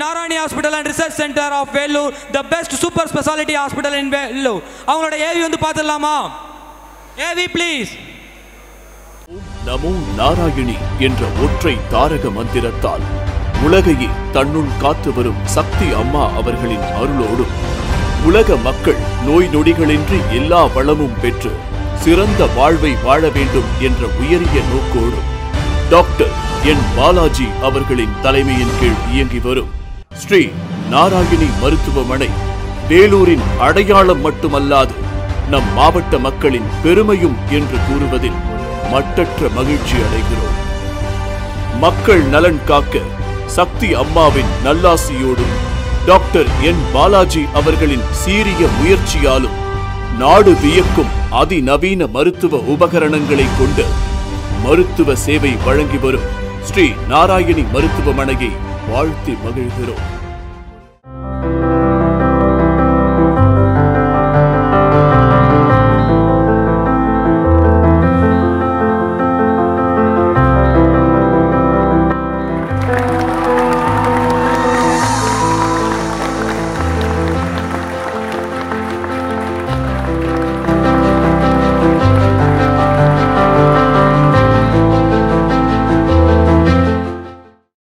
Narayani hospital and research centre of Vellore the best super speciality hospital in Vellore அவங்களோட ஏவி வந்து பார்த்துடலாமா ஏவி ப்ளீஸ் நமோ நாராயணி என்ற ஒற்றை தாரக மந்திரத்தால் உலகையே தன்னுள் காத்து வரும் சக்தி அம்மா அவர்களின் அருளோடும் உலக மக்கள் நோய் நொடிகளின்றி எல்லா வளமும் பெற்று சிறந்த வாழ்வை வாழ வேண்டும் என்ற உயரிய நோக்கோடும் டாக்டர் என் பாலாஜி அவர்களின் தலைமையின் கீழ் இயங்கி வரும் ஸ்ரீ நாராயணி மருத்துவமனை வேலூரின் அடையாளம் மட்டுமல்லாது நம் மாவட்ட மக்களின் பெருமையும் என்று கூறுவதில் மட்டற்ற மகிழ்ச்சி அடைகிறோம் மக்கள் நலன் காக்க சக்தி அம்மாவின் நல்லாசியோடும் டாக்டர் என் பாலாஜி அவர்களின் சீரிய முயற்சியாலும் நாடு வியக்கும் அதிநவீன மருத்துவ உபகரணங்களை கொண்டு மருத்துவ சேவை வழங்கி வரும் ஸ்ரீ நாராயணி மருத்துவமனையை வாழ்த்தி மகிழ்கிறோம்